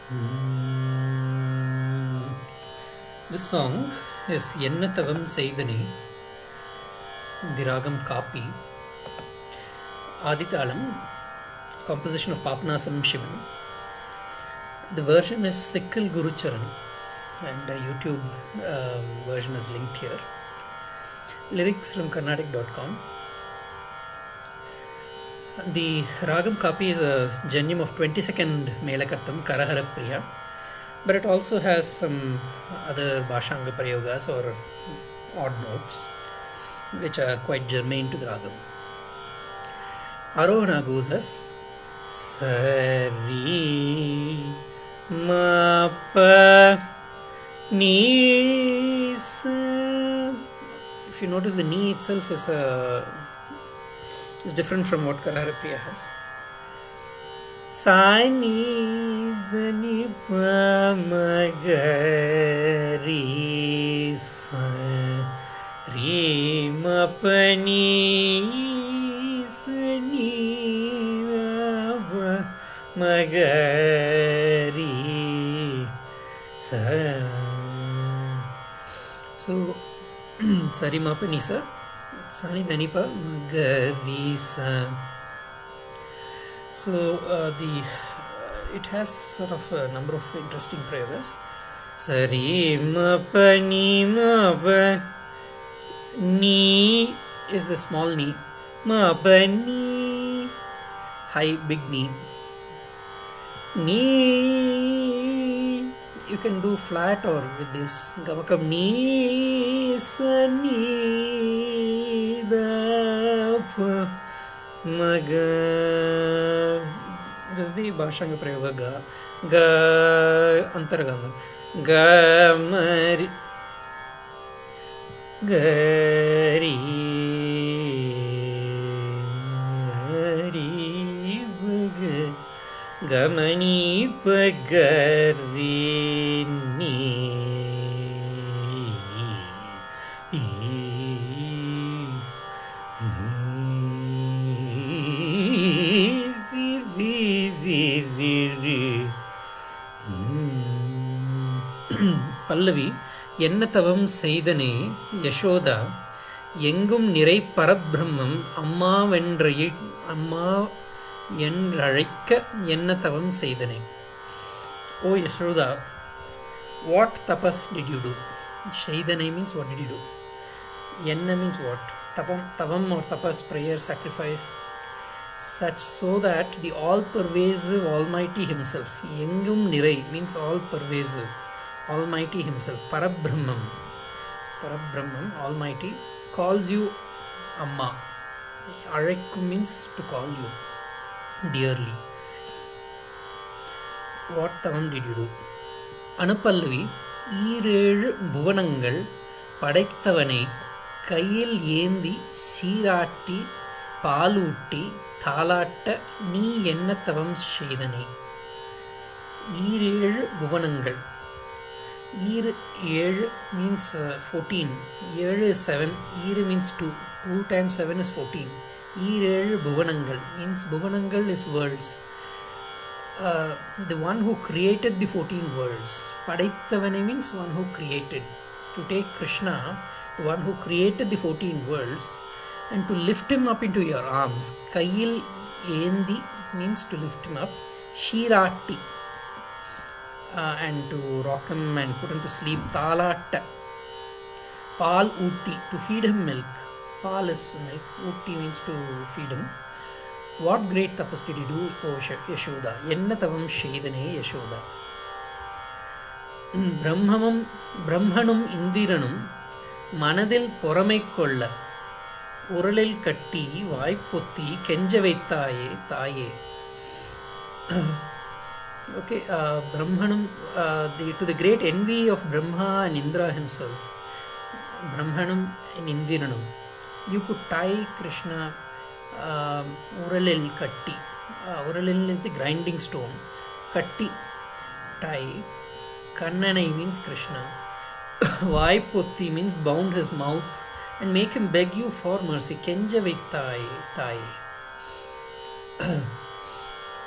This song is Ennatavam Seidani, the Ragam Kapi, Aditalam, composition of Papanasam Shivan. The version is Sikkal Gurucharan, and a YouTube um, version is linked here. Lyrics from Carnatic.com. The Ragam Kapi is a genuine of 22nd Melakartam Karahara Priya, but it also has some other Bhashanga Prayogas or odd notes which are quite germane to the Ragam. Arohana goes as Sari Ma Pa Ni Sa. If you notice, the Ni itself is a is different from what Karahara Priya has. Sani Dani Pamagari Sa Ri Ma Pa Ni Sani Ra Magari Sa So Sarimapa Nisa Sani Danipa Garisa. So uh, the it has sort of a number of interesting prayogas. Sari Mapa Ni Mapa Ni is the small ni. Mapa Ni high big ni. Ni you can do flat or with this gamakam ni sa ni da pa maga this is the bhashanga prayoga ga ga antargama ga mari gari gari baga Gamani pagarini பல்லவி என்ன தவம் செய்தனே யசோதா எங்கும் நிறை பரபிரம்மம் அம்மாவென்ற அம்மா என்றழைக்க என்ன தவம் செய்தனே O Yashoda what tapas did you do செய்தனை means what did you do என்ன means what tapam tavam or tapas prayer sacrifice such so that the all pervasive almighty himself எங்கும் நிறை means all pervasive almighty himself parabrahmam parabrahmam almighty calls you amma அழைக்கும் means to call you dearly. What tavam did you do? அனுப்பல்லவி ஈரேழு புவனங்கள் படைத்தவனை கையில் ஏந்தி சீராட்டி பாலூட்டி தாலாட்ட நீ என்ன தவம் செய்தனை ஈரேழு புவனங்கள் ஈரு ஏழு மீன்ஸ் ஃபோர்டீன் ஏழு செவன் ஈரு means two two times seven is fourteen ஈரேழு புவனங்கள் மீன்ஸ் புவனங்கள் is worlds the one who created the fourteen worlds படைத்தவனை means one who created to take Krishna the one who created the fourteen worlds and to lift him up into your arms கையில் ஏந்தி means to lift him up ஷீராட்டி and to rock him and put him to sleep தாலாட்ட பால் ஊட்டி to feed him milk Pal is milk. Utti means to feed him. What great tapas did he do, O Yashoda? என்ன தவம் செய்தனே யசோதா பிரம்மமும் பிரம்மனும் இந்திரனும் மனதில் பொறாமை கொள்ள உரலில் கட்டி வாய்ப்பொத்தி கெஞ்ச வைத்தாயே தாயே okay uh, brahmanam uh, the, to the great envy of brahma and indra himself brahmanam and indiranam you could tie krishna uh, uralil katti uh, uralil is the grinding stone katti tie kannanai means krishna vaipotti means bound his mouth and make him beg you for mercy kenja vittai tai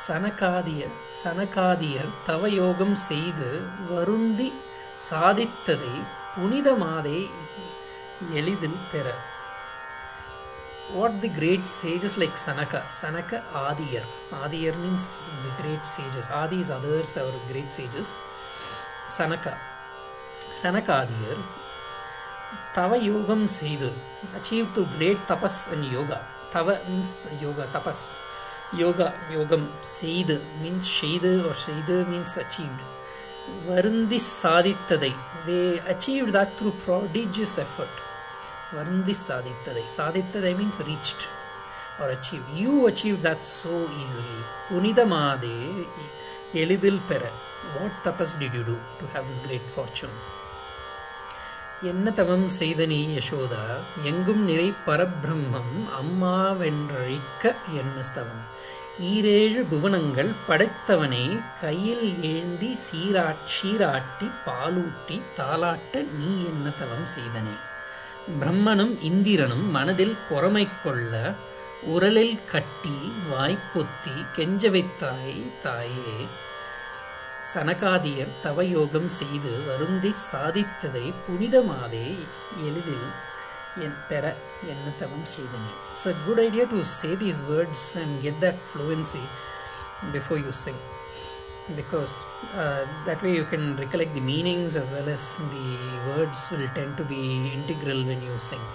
சனகாதியர் சனகாதியர் தவயோகம் செய்து வருந்தி சாதித்ததை புனிதமாதே எளிதில் பெற what the great sages like Sanaka, Sanaka Adiyar. Adiyar means the great sages. Adi is others, our great sages. Sanaka. Sanaka Adiyar. Tava yogam seidu. Achieved through great tapas and yoga. Tava means yoga, tapas. Yoga, yogam, seidu means sheidu or sheidu means achieved. Varundi sadithadai. They achieved that through prodigious effort. வருந்தி சாதித்ததை சாதித்ததை means reached or achieved you achieved that so easily புனிதமாதே எளிதில் பெற what tapas did you do to have this great fortune என்ன தவம் செய்த நீ யசோதா எங்கும் நிறை பரபிரம்மம் அம்மாவென்றழிக்க என்ன ஸ்தவம் ஈரேழு புவனங்கள் படைத்தவனை கையில் ஏந்தி சீரா சீராட்டி பாலூட்டி தாலாட்ட நீ என்ன தவம் செய்தனே பிரம்மனும் இந்திரனும் மனதில் பொறாமை கொள்ள உரலில் கட்டி வாய்ப்பொத்தி கெஞ்ச வைத்தாய் தாயே சனகாதியர் தவயோகம் செய்து வருந்தி சாதித்ததை புனிதமாதே எளிதில் என் பெற என்ன தவம் செய்தனே it's a good idea to say these words and get that fluency before you sing because uh, that way you can recollect the meanings as well as the words will tend to be integral when you sing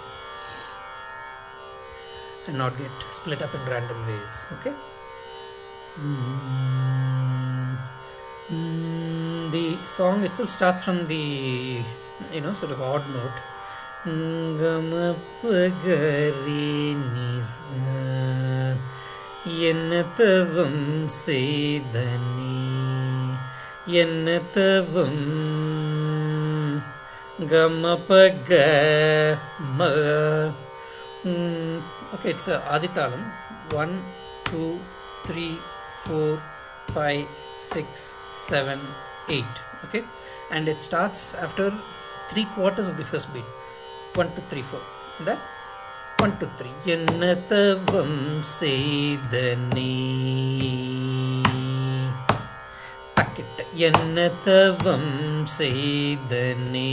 and not get split up in random ways okay Mm, the song itself starts from the you know sort of odd note என்ன தவம் செய்தனே என்ன தவம் கமபக ம okay it's ஆதித்தாளம் one two three four five six seven eight okay and it starts after three quarters of the first beat one two three four இந்த one two three என்ன தவம் செய்தனே தக்கிட்ட என்ன தவம் செய்தனே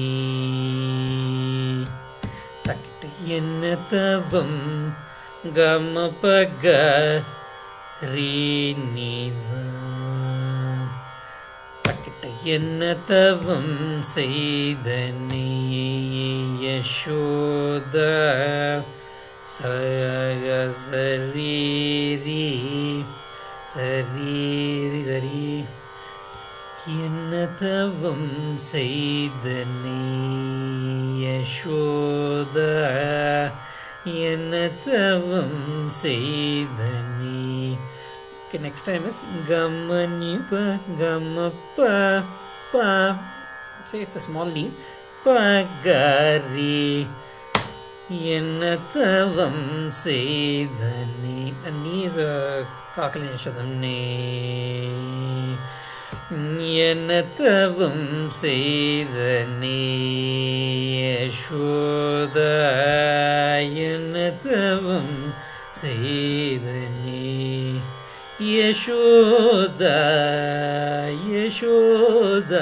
தக்கிட்ட என்ன தவம் கமபக ரீனிச தக்கிட்ட என்ன தவம் செய்தனே யசோத சரீரி சரீரி சரி என்ன தவம் செய்தனே யசோத என்ன தவம் செய்தனே Okay, next time is Gamanipa Gamapa Pa. Say it's a small knee. Pagari. என்ன தவம் செய்தனே and knee is a காக்கலினேஷதம் நே என்ன தவம் செய்தனே யசோத என்ன தவம் செய்தனே யசோத யசோத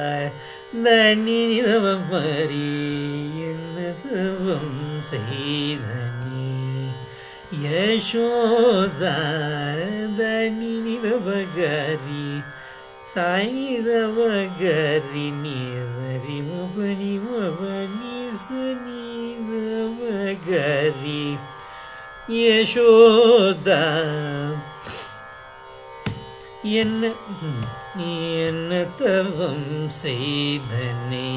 தனிதவம் மறி என்ன தவம் செய்தனே யசோத தனிதவகரி சாயிதவகரி நீசரி மபனி மபனி சனிதவகரி யசோத என்ன என்ன தவம் செய்தனே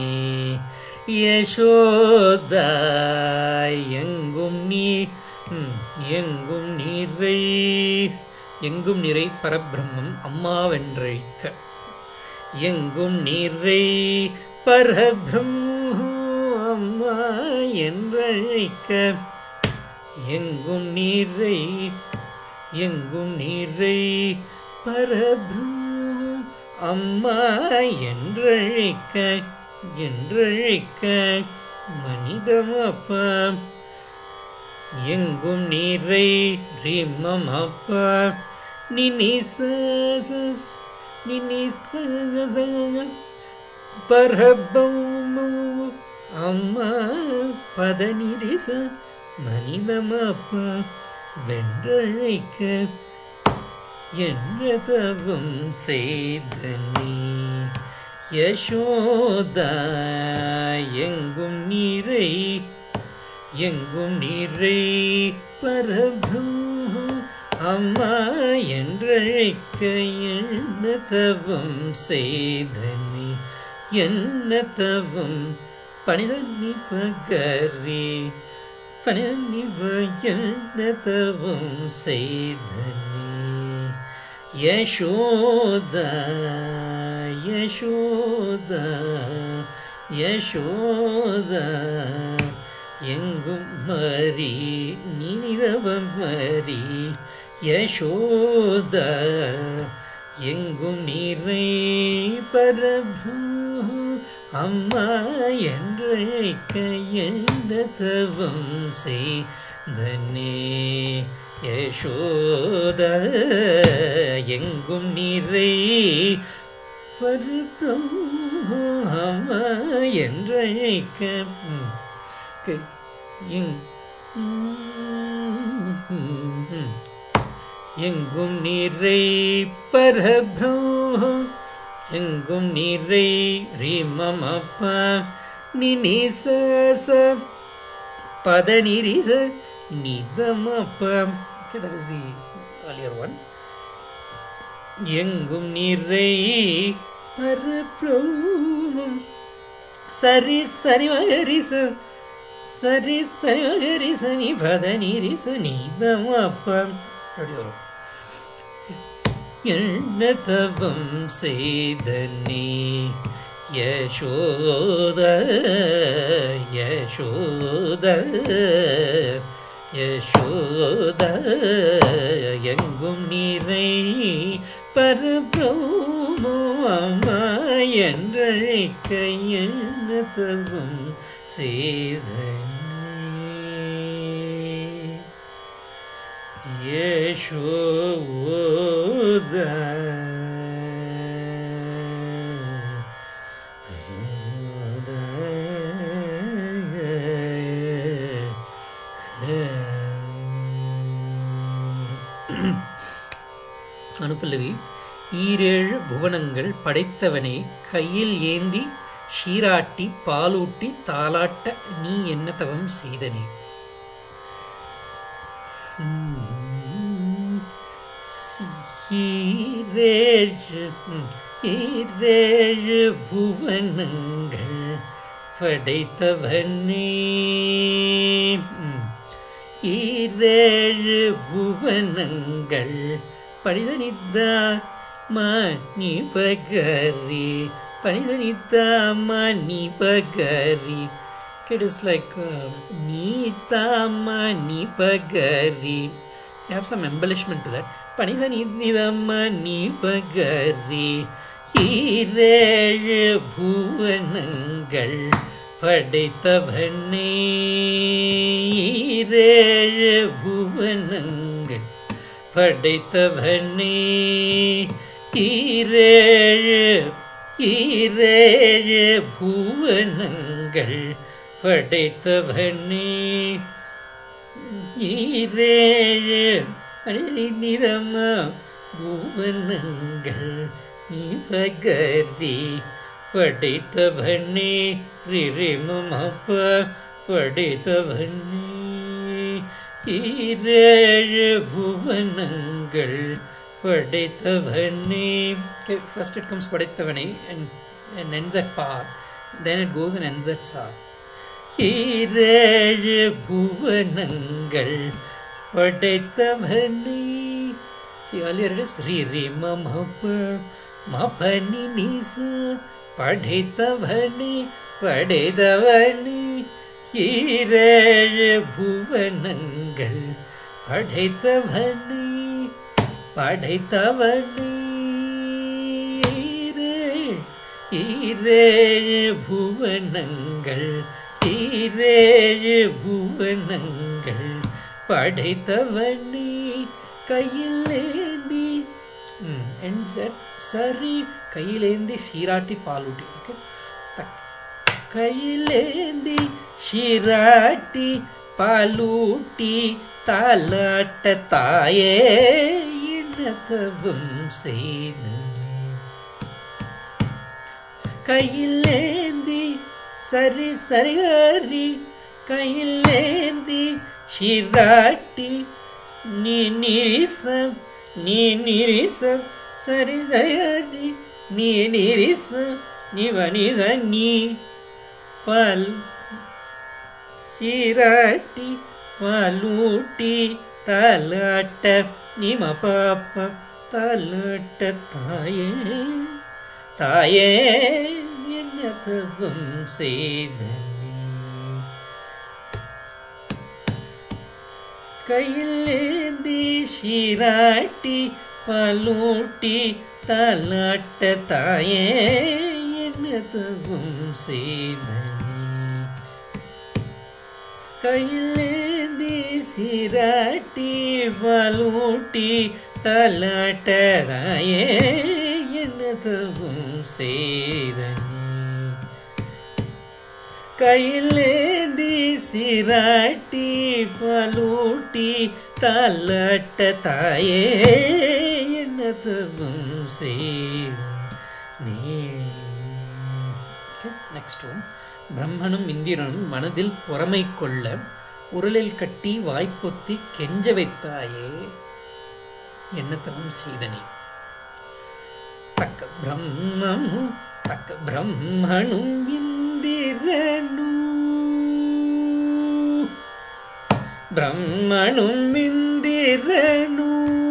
யசோதா எங்கும் நீ எங்கும் நீரை எங்கும் நிறை பரபிரம்மம் அம்மாவென்றழைக்க எங்கும் நீரை பரபிரம்மம் அம்மா என்றழைக்க எங்கும் நீரை எங்கும் நீரை பரபிரம்மம் அம்மா என்றழைக்க என்றழைக்க மனிதமப்பா எங்கும் நீரை ரீமம் அப்பா நினிச நினிச பரபம் அம்மா பதனிரிச மனிதமப்பா வென்றழைக்க என்ற தவம் செய்த நீ யசோதா எங்கும் நீரை எங்கும் நீரை பரபம் அம்மா என்றழைக்க என்ன தவம் செய்த நீ என்ன தவம் பனிதன்னி பகரே பனிதன்னி என்ன தவம் செய்த நீ யசோதா யசோதா யசோதா எங்கும் மறி நினிதவம் மறி யசோதா எங்கும் நீரை பரபு அம்மா என்றழைக்க என்ன தவம் செய்தனே யசோத எங்கும் நீரை பரபம் அம்மா என்றழைக்க ம், க- எங்- ம், எங்கும் நீரை பரபிரம் எங்கும் நீரை ரீமமப்ப நினிச பத நிரிச நிதமப்ப Okay, that is the earlier one. எங்கும் நிறை பரபிரம் சரி சரி மகரிச சரி சரி மகரிச நீ பத நிரிச நீதமப்ப அப்படி வரும் என்ன தவம் செய்த நீ யசோத யசோத யசோத எங்கும் நீரை பரபிரமோ அம்மா என்றழைக்க என்ன தவம் செய்த நீ யசோத அனுப்பல்லவி ஈரேழு புவனங்கள் படைத்தவனே கையில் ஏந்தி ஷீராட்டி பாலூட்டி தாலாட்ட நீ என்ன தவம் செய்தனே ஈரேழு ஈரேழு புவனங்கள் படைத்தவனே ஈரேழு புவனங்கள் படிதனித்தா மணி பகரி படிதனித்தா மணி பகரி It is like uh, Nita Mani Pagari. You have some embellishment to that. Panisa Nidamani Pagari. ஈரேழு பூவனங்கள் படைத்தவனே ஈரேழு பூவனங்கள் படைத்தவனே ஈரேழு ஈரேழு பூவனங்கள் படைத்தவனே ஈரேழு நிதம பூவனங்கள் நீ பகரி படைத்தவனே ரிரிமப்ப படைத்தவனே ஈரேழு புவனங்கள் படைத்தவனே Okay, first it comes படைத்தவனே and, and ends at pa then it goes and ends at sa ஈரேழு புவனங்கள் படைத்தவனே See, earlier it is re re ma ma pa ma pa ni ni sa படைத்தவனே படைத்தவனே ஈரேழு புவனங்கள் படைத்தவனே படைத்தவனே ஈரேழு ஈரேழு புவனங்கள் ஈரேழு புவனங்கள் படைத்தவனே கையில் ஏந்தி ends at சரி கையிலேந்தி சீராட்டி பாலூட்டி ஓகே கையிலேந்தி சீராட்டி பாலூட்டி தாலாட்ட தாயே இனத்தவும் செய்து கையிலேந்தி சரி சரி ஹரி கையிலேந்தி ஷிராட்டி நீ நிரிசம் நீ நிரிசம் சரி சரி ஹரி நீ நிரிசம் நீ வனிச நீ பல் சீராட்டி பாலூட்டி தலாட்ட நிம பாப்ப தலாட்ட தாயே தாயே என்ன தவம் செய்த கையிலேந்தி சீராட்டி பாலூட்டி தலாட்ட தாயே என்ன தவம் செய்த கையிலேந்தி சீராட்டி பாலூட்டி தலாட்டதாயே என்னதுவும் செய்த கையிலேந்தி சிராட்டி பலூட்டி தள்ளட்ட தாயே என்னதுவும் செய்த நீ நெக்ஸ்ட் ஒன் பிரம்மனும் இந்திரனும் மனதில் பொறாமை கொள்ள உருளில் கட்டி வாய்ப்பொத்தி கெஞ்ச வைத்தாயே என்னத்தவம் செய்தனே தக்க பிரம்மமும் தக்க பிரம்மனும் இந்திரனு பிரம்மனும் இந்திரனு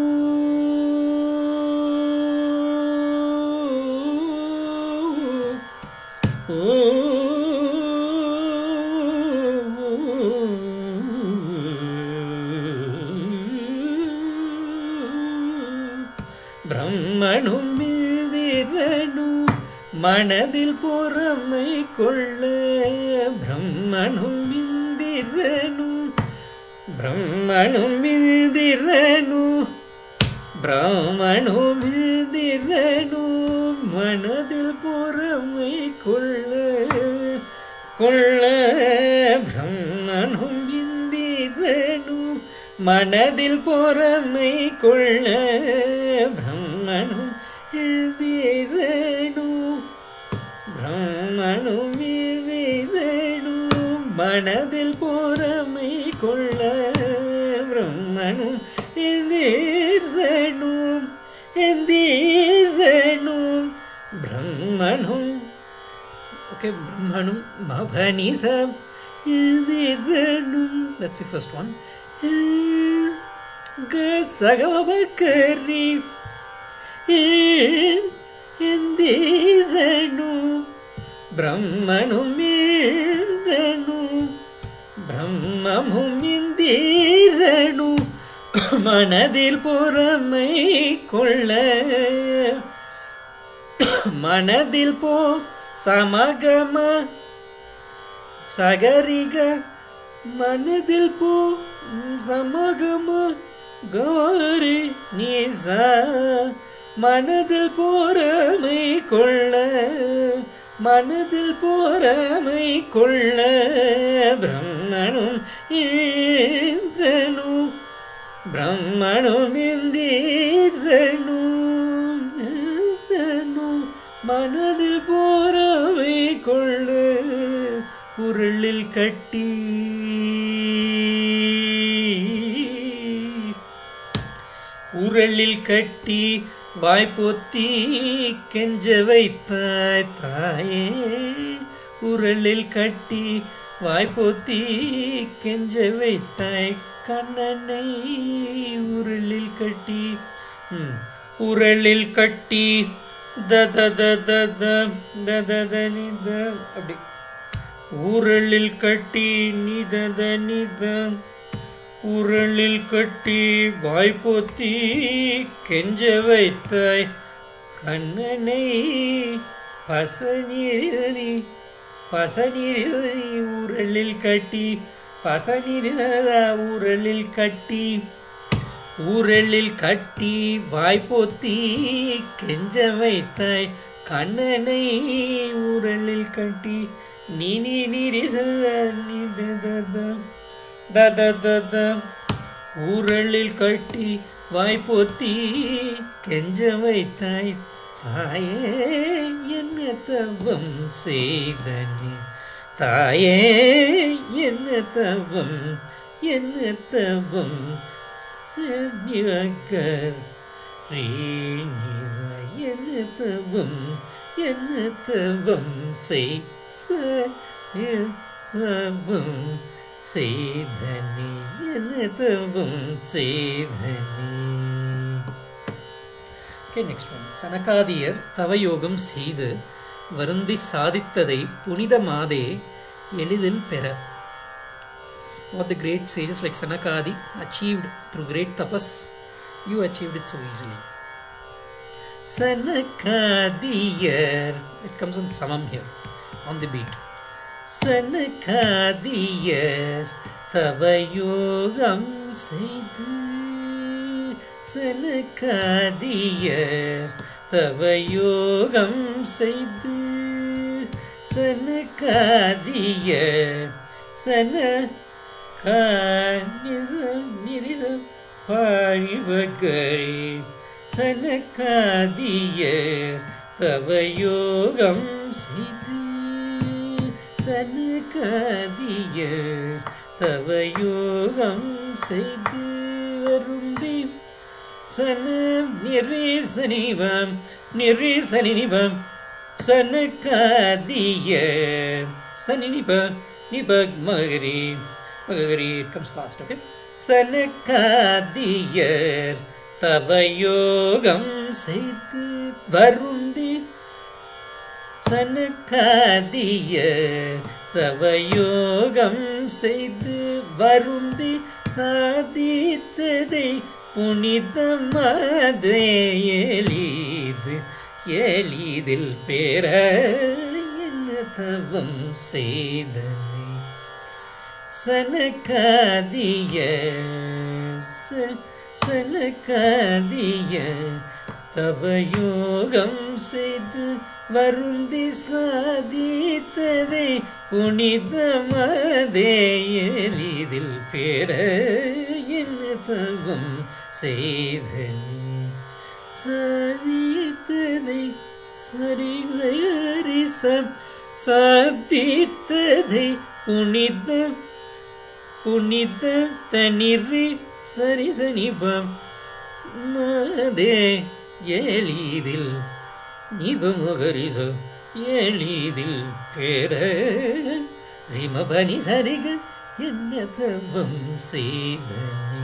பிரம்மனும் இந்திரனு மனதில் பொறாமை கொள்ள பிரம்மனும் இந்திரனு பிரம்மனும் இந்திரனு பிராமணும் இந்திரனு மனதில் பொறாமை கொள்ள கொள்ள பிரம்மனும் இந்திரனு மனதில் பொறாமை கொள்ள பிரம்மனும் இந்திரனு பிரம்மனும் இந்திரனு மனதில் பொறாமை கொள்ள பிரம்மனும் எந்திரனு எந்திரனு பிரம்மனும் ஓகே பிரம்மனும் பவனிசம் எந்திரனும் தட்ஸ் தி ஃபர்ஸ்ட் ஒன் சகவக்கரி எந்திரனு பிரம்மனும் இந்திரனு பிரம்மமும் இந்திரனு மனதில் பொறாமை கொள்ள மனதில் போ சமகம சகரிக மனதில் போ சமகம கவாரி நீசா மனதில் பொறாமை கொள்ள மனதில் பொறாமை கொள்ள பிரம்மனும் இந்திரனு பிரம்மனும் இந்திரனு மனதில் பொறாமை கொள்ள உருளில் கட்டி உரலில் கட்டி வாய்ப்பொத்தி கெஞ்ச வைத்தாய் தாயே உரலில் கட்டி வாய்ப்பொத்தி கெஞ்ச வைத்தாய் கண்ணனை உரலில் கட்டி ம், உரலில் கட்டி தத தத தத நித அப்படி உரலில் கட்டி நிதத நித உரலில் கட்டி வாய்ப்பொத்தி கெஞ்ச வைத்தாய் கண்ணனை பசநீரி பசநீரி உரலில் கட்டி பசநீரதா உரலில் கட்டி ஊரெள்ளில் கட்டி வாய்ப்போத்தி கெஞ்ச வைத்தாய் கண்ணனை ஊரெள்ளில் கட்டி நீ நீ நீரி தத ஊரலில் கட்டி வாய்ப்போத்தி கெஞ்ச வைத்தாய் தாயே என்ன தவம் செய்தனே தாயே என்ன தவம் என்ன தவம் சென்னிவக்கர் ரீனிசா என்ன தவம் என்ன தவம் செய் தவம் செய்தனே என்ன தவம் செய்தனே ஓகே நெக்ஸ்ட் ஒன் சனகாதியர் தவயோகம் செய்து வருந்தி சாதித்ததை புனித மாதே எளிதில் பெற what the great sages like Sanakadi achieved through great tapas, you achieved it so easily. Sanakadiyar, it comes on samam here, on the beat. Sanakadiyar, தவயோகம் செய்து சனகாதியர் தவயோகம் செய்து சனகாதியர் சன நிரிசம் பாழிவகரே சனக்காதிய தவயோகம் செய்து சனக்காதிய தவயோகம் செய்து வருந்தி சன நிரீசனிவம் நிரீசனிவம் சனக்காதிய சனினிபம் நிபக் மகரி மகரி it comes fast okay சனக்காதியர் தவயோகம் செய்து வருந்தி சனக்காதியர் தவயோகம் செய்து வருந்தி சாதித்ததை புனிதமாதே எளிது எளிதில் பெற என்ன தவம் செய்தனே சனக்காதிய சனக்காதிய தவயோகம் செய்து வருந்தி சாதித்ததை புனிதமதே எளிதில் பெற என்ன தவம் செய்தன் சாதித்ததை சரி சரிசம் சாதித்ததை புனித புனித தனிரி சரி சனிபம் மதே எளிதில் நிபமுகரிச எளிதில் பெற ரிமபனி சரிக என்ன தவம் செய்தனே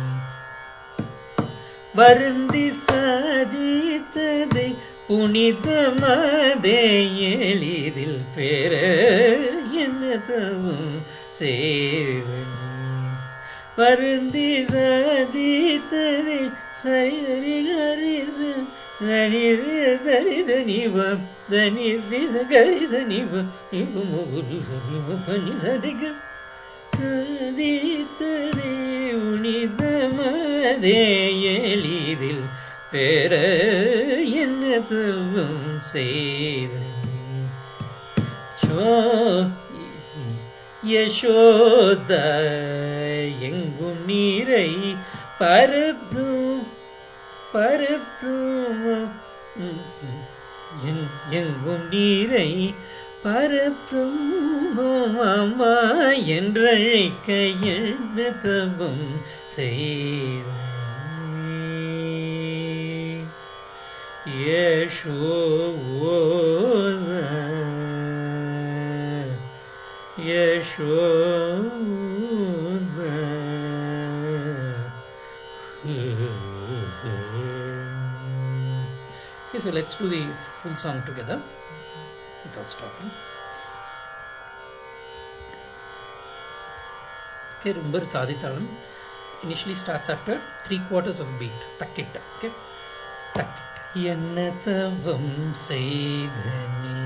வருந்தி சாதித்ததை புனிதமதே எளிதில் பெற என்ன தவம் செய்தனே வருந்தி சாதித்ததை சரி சரி கரிச தனிதனிவம் தனிரிச கரிச நிவ நிவ முகுரு நிவ பனி சதிக சாதித்ததே உனிதமதே எளிதில் பெற என்ன தவம் செய்தனே சோ யசோத எங்கும் நீரை பரப்பும் பரப்பும் எங்கும் நீரை பரப்பும் அம்மா என்றழைக்க என்ன தவம் செய்த Yashoda Yashoda Okay, so let's do the full song together without stopping. Okay, Rumbar Chaditalam initially starts after three quarters of beat. Takkita. Okay. Takkita. என்ன தவம் செய்தனே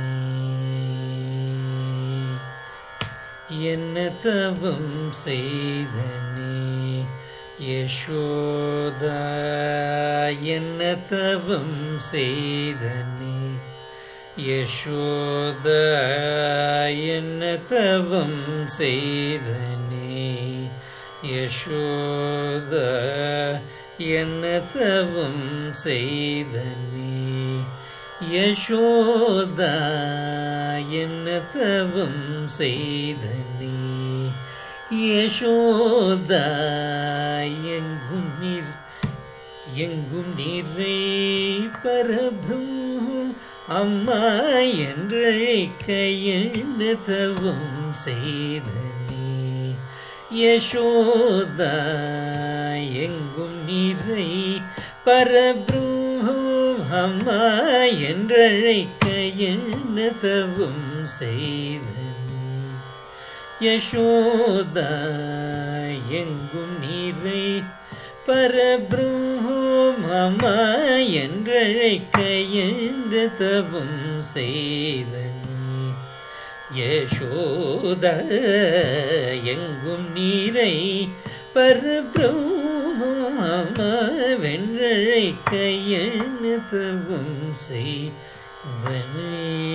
என்ன தவம் செய்தனே யசோதா என்ன தவம் செய்தனே யசோதா என்ன தவம் செய்தனே யசோதா என்ன தவம் செய்தனே யசோதா என்ன தவம் செய்தனே யசோதா எங்கும் நீர் எங்கும் நீரை பரபும் அம்மா என்றழைக்க என்ன தவம் செய்தனே யசோதா எங்கும் நீரை பரபிரம்மம் அம்மா என்றழைக்க என்ன தவம் செய்தனே யசோதா எங்கும் நீரை பரபிரம்மம் அம்மா என்றழைக்க என்ற தவம் செய்தனே யசோத எங்கும் நீரை பரபிரம்ம வென்றழைக்க என்ன தவம் செய்தனே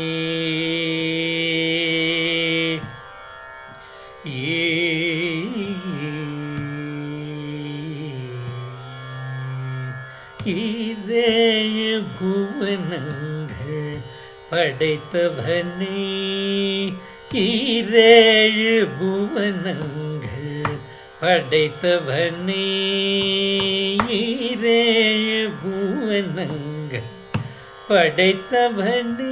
ஈரேழு புவனங்கள் படைத்தவனே ஈரேழு புவனங்கள் படைத்தவனே ஈரேழு புவனங்கள் படைத்தவனே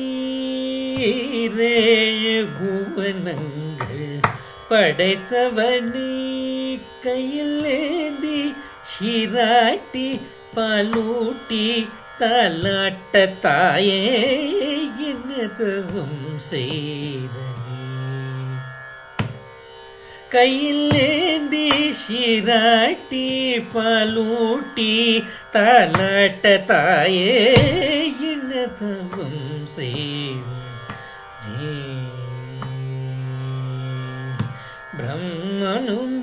ஈரேழு புவனங்கள் படைத்தவனே கையில் ஏந்தி ஷிராட்டி பாலூட்டி தாலாட்ட தாயே என்னதவும் செய்தனே கையில் ஏந்தி ஷிராட்டி பாலூட்டி தாலாட்ட தாயே என்னதவும் செய்தனே பிரம்மனும்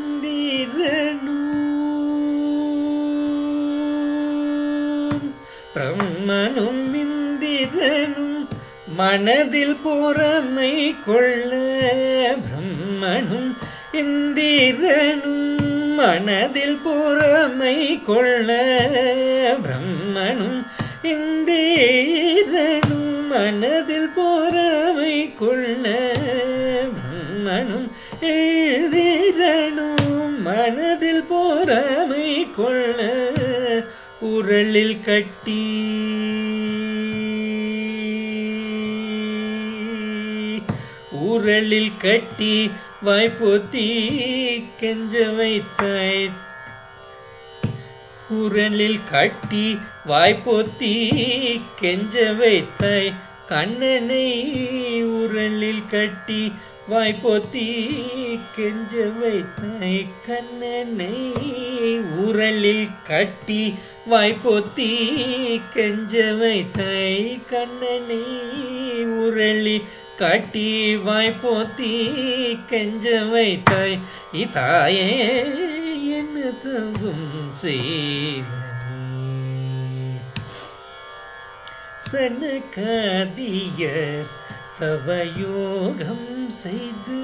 இந்திரனும் பிரம்மனும் இந்திரனும் மனதில் பொறாமை கொள்ள பிரம்மனும் இந்திரனும் மனதில் பொறாமை கொள்ள பிரம்மனும் இந்திரனும் மனதில் பொறாமை கொள்ள பிரம்மனும் எழுதிரனும் மனதில் பொறாமை கொள்ள உரலில் கட்டி உரலில் கட்டி வாய்ப்பொத்தி கெஞ்ச வைத்தாய் உரலில் கட்டி வாய்ப்பொத்தி கெஞ்ச வைத்தாய் கண்ணனை உரலில் கட்டி வாய்ப்பொத்தி கெஞ்ச வைத்தாய் கண்ணனை உரலில் கட்டி வாய்ப்பொத்தி கெஞ்ச வைத்தாய் கண்ணனை உரலில் கட்டி வாய்ப்போத்தி கெஞ்ச வைத்தாய் இதாயே என்ன தவும் செய்தனே சனகாதியர் தவயோகம் செய்து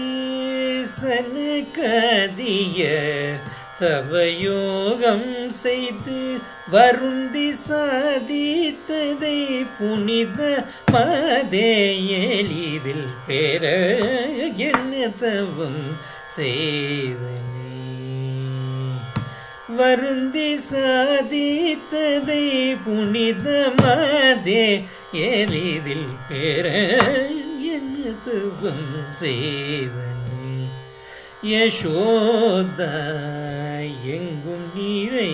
சனகாதியர் தவயோகம் செய்து வருந்தி சாதித்ததை புனித மாதே எளிதில் பெற என்ன தவம் செய்தனே வருந்தி சாதித்ததை புனிதமாதே எளிதில் பெற என்ன தவம் செய்தனே யசோதா எங்கும் நீரை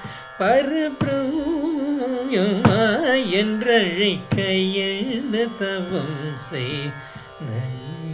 பரபிரமா என்றழைக்க என்ன தவம் செய்